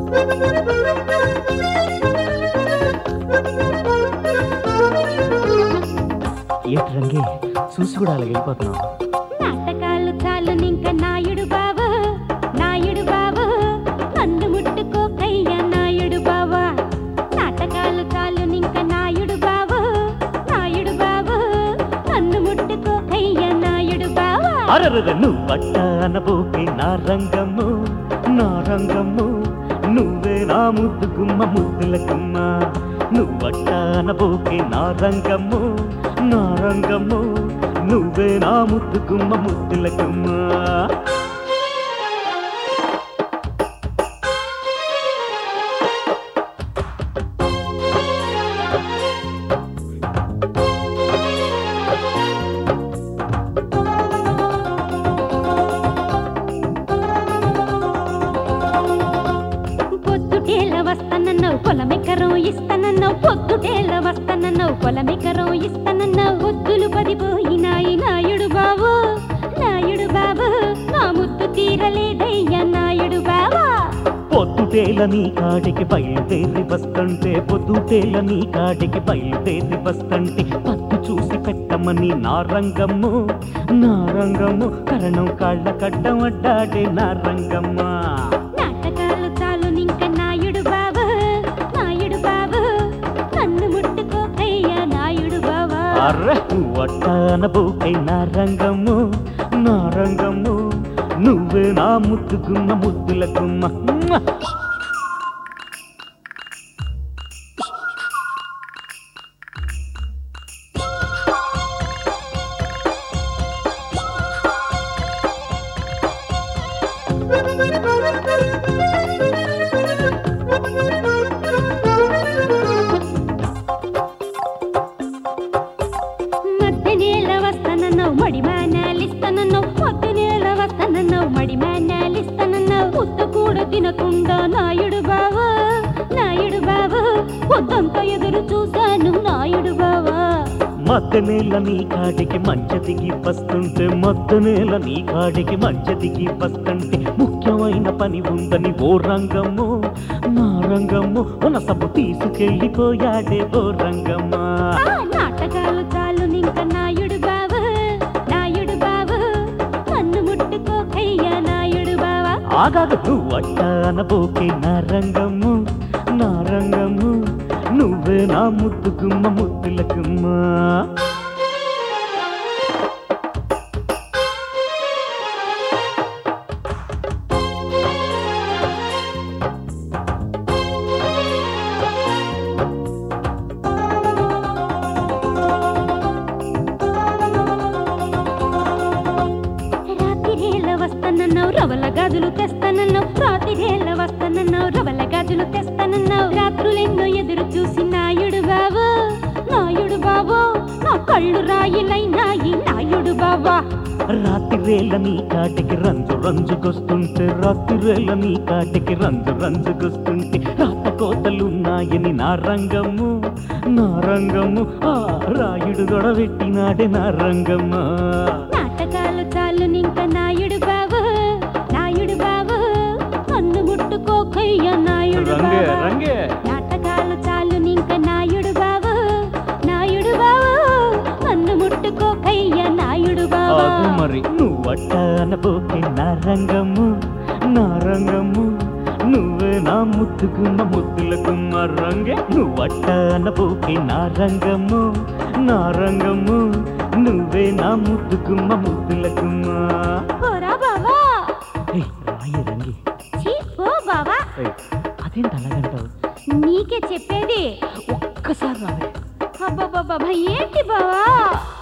ఏంటి రంగి చూసి కూడా అలా వెళ్ళిపోతున్నావు నాటకాలు చాలు నింక నాయుడు బావ నాయుడు బావ నన్ను ముట్టుకోకయ్య నాయుడు బావ నాటకాలు చాలు నింక నాయుడు బావ నాయుడు బావ నన్ను ముట్టుకోకయ్య నాయుడు బావ అరరర నువ్వు పట్ట అనబోకే నా రంగము నా రంగము నువ్వే నా ముద్దు గుమ్మ ముద్దుల గుమ్మ నువ్వు పట్ట అనబోకే నా రంగము నా రంగము నువ్వే నా ముద్దు గుమ్మ ముద్దుల గుమ్మ పొద్దుటేల వస్తానన్నావు పొలమెకరం ఇస్తానన్నావు పొద్దుటేల వస్తానన్నావు పొలమెకరం ఇస్తానన్నావు ఒత్తులు పదిపోయినాయి నాయుడు బావు నాయుడు బాబు నా ముద్దు తీరలేదయ్యా నాయుడు బావా పొద్దుటేల నీ కాడికి బయలుదేరి వస్తుంటే పొద్దుటేల నీ కాడికి బయలుదేరి వస్తుంటే పత్తు చూసి పెట్టమని నా రంగము నా రంగము కరణం కాళ్ళ కడ్డం అడ్డాడే నా రంగమ్మ నాటకాలు చాలు నింక నాయుడు బాబు నాయుడు బాబు నన్ను ముట్టుకోకయ్యా నాయుడు బావా అర్రె వట్టానబోకై నా రంగము నా రంగము నువ్వే నా ముద్దుగున్న ముద్దుల గుమ్మ మ్మ! మధ్య నేల వస్తానన్నావు మడి మేనాలిస్తానన్నావు మధ్య నేల వస్తానన్నావు మడి మేనాలిస్తానన్నావు ముద్దు కూడా తినకుండా నాయుడు బావా నాయుడు బావా పొద్దంతా ఎదురు చూశాను నాయుడు బావా మధ్య నేల నీ కాడికి మంచ దిగి వస్తుంటే మధ్య నేల నీ కాడికి మంచ దిగి వస్తుంటే ముఖ్యమైన పని ఉందని ఓ రంగము నా రంగము సబ్బు తీసుకెళ్ళిపోయాడే ఓ రంగమ్మా ఆ నాటకాలు చాలు నింక నాయుడు బావా నాయుడు బావా నన్ను ముట్టుకోకయ్యా నాయుడు బావా ఆగాదు నువ్వు అట్టానబోకే నా రంగము నా రంగము నువ్వే నా ముద్దు గుమ్మ ముద్దుల గుమ్మ రాత్రిరేళ్ళ వస్తానన్నావు రవల గాజులు తెస్తానన్నావు రాత్రిరేళ్ళ వస్తానన్నావు రవల గాజులు తెస్తానన్నావు రాత్రులెన్నో ఎదురు చూసి నాయుడు బాబు నాయుడు బాబు నా కళ్ళు రాయిలైనాయి నాయుడు బాబా రాత్రివేళ నీ కాటికి రంజు రంజుకొస్తుంటే రాత్రివేళ నీ కాటికి రంజు రంజుకొస్తుంటే రాత కోతలున్నాయని నా రంగము నా రంగము ఆ రాయుడు గొడవెట్టినాడే నా రంగమ్మ నాటకాలు చాలు నింక నాయుడు బాబు నాయుడు బాబు నన్ను ముట్టుకోకయ్య నాయుడు రంగే బాబా రంగే నాటకాలు చాలు నింక నాయుడు బాబు నాయుడు బాబు నన్ను ముట్టుకోకయ్య నాయుడు బాబా ఆగు మరి నువ్వట్టానబోకే నా రంగము నా రంగము నువ్వే నా ముద్దుకున్న ముద్దులకున్న రంగే నువ్వట్టానబోకే నా రంగము నా రంగము నువ్వే నా ముద్దుకున్న ముద్దులకున్న పోరా బావా రాయి రంగి చీ పో బావా ఏయ్, అదేంటి అలాగంటావు నీకే చెప్పేది ఒక్కసారి రావే అబ్బబ్బబ్బబ్బ ఏంటి బావా